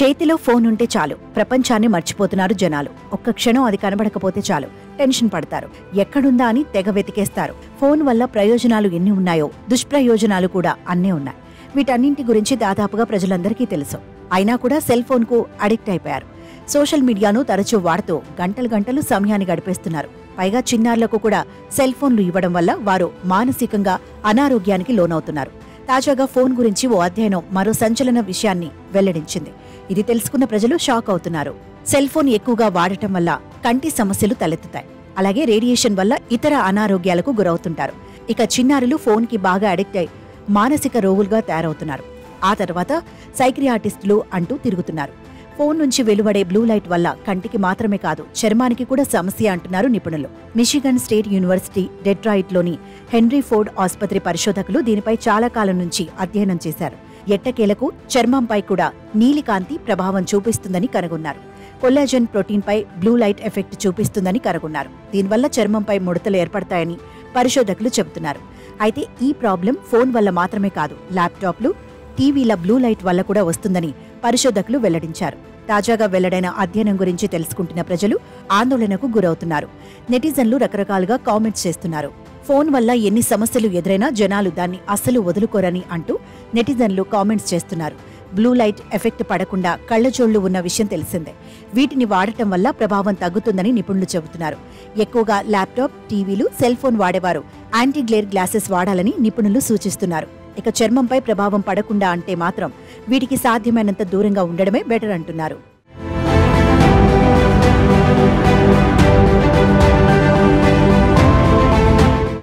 చేతిలో ఫోన్ ఉంటే చాలు ప్రపంచాన్ని మర్చిపోతున్నారు జనాలు ఒక్క క్షణం అది కనబడకపోతే చాలు టెన్షన్ పడతారు ఎక్కడుందా అని తెగ వెతికేస్తారు ఫోన్ వల్ల ప్రయోజనాలు ఎన్ని ఉన్నాయో దుష్ప్రయోజనాలు కూడా అన్నీ ఉన్నాయి వీటన్నింటి గురించి దాదాపుగా ప్రజలందరికీ తెలుసు అయినా కూడా సెల్ ఫోన్కు అడిక్ట్ అయిపోయారు సోషల్ మీడియాను తరచూ వాడుతూ గంటలు గంటలు సమయాన్ని గడిపేస్తున్నారు పైగా చిన్నారులకు కూడా సెల్ ఫోన్లు ఇవ్వడం వల్ల వారు మానసికంగా అనారోగ్యానికి లోనవుతున్నారు తాజాగా ఫోన్ గురించి ఓ అధ్యయనం మరో సంచలన విషయాన్ని వెల్లడించింది ఇది తెలుసుకున్న ప్రజలు షాక్ అవుతున్నారు సెల్ ఫోన్ ఎక్కువగా వాడటం వల్ల కంటి సమస్యలు తలెత్తుతాయి అలాగే రేడియేషన్ వల్ల ఇతర అనారోగ్యాలకు గురవుతుంటారు ఇక చిన్నారులు ఫోన్కి బాగా అడిక్ట్ అయి మానసిక రోగులుగా తయారవుతున్నారు ఆ తర్వాత సైక్రియాటిస్టులు అంటూ తిరుగుతున్నారు ఫోన్ నుంచి వెలువడే బ్లూ లైట్ వల్ల కంటికి మాత్రమే కాదు చర్మానికి కూడా సమస్య అంటున్నారు నిపుణులు మిషిగన్ స్టేట్ యూనివర్సిటీ డెట్రాయిట్లోని హెన్రీ ఫోర్డ్ ఆసుపత్రి పరిశోధకులు దీనిపై చాలా కాలం నుంచి అధ్యయనం చేశారు ఎట్టకేలకు చర్మంపై కూడా నీలికాంతి ప్రభావం చూపిస్తుందని కనుగొన్నారు కొల్లాజన్ ప్రోటీన్పై బ్లూ లైట్ ఎఫెక్ట్ చూపిస్తుందని కనుగొన్నారు దీనివల్ల చర్మంపై ముడతలు ఏర్పడతాయని పరిశోధకులు చెబుతున్నారు అయితే ఈ ప్రాబ్లం ఫోన్ వల్ల మాత్రమే కాదు ల్యాప్టాప్లు టీవీల బ్లూ లైట్ వల్ల కూడా వస్తుందని పరిశోధకులు వెల్లడించారు తాజాగా వెల్లడైన అధ్యయనం గురించి తెలుసుకుంటున్న ప్రజలు ఆందోళనకు గురవుతున్నారు నెటిజన్లు రకరకాలుగా కామెంట్స్ చేస్తున్నారు ఫోన్ వల్ల ఎన్ని సమస్యలు ఎదురైనా జనాలు దాన్ని అస్సలు వదులుకోరని అంటూ నెటిజన్లు కామెంట్స్ చేస్తున్నారు బ్లూ లైట్ ఎఫెక్ట్ పడకుండా కళ్ళజోళ్లు ఉన్న విషయం తెలిసిందే వీటిని వాడటం వల్ల ప్రభావం తగ్గుతుందని నిపుణులు చెబుతున్నారు ఎక్కువగా ల్యాప్టాప్ టీవీలు సెల్ ఫోన్ వాడేవారు యాంటీ గ్లేర్ గ్లాసెస్ వాడాలని నిపుణులు సూచిస్తున్నారు ఇక చర్మంపై ప్రభావం పడకుండా అంటే మాత్రం వీటికి సాధ్యమైనంత దూరంగా ఉండడమే బెటర్ అంటున్నారు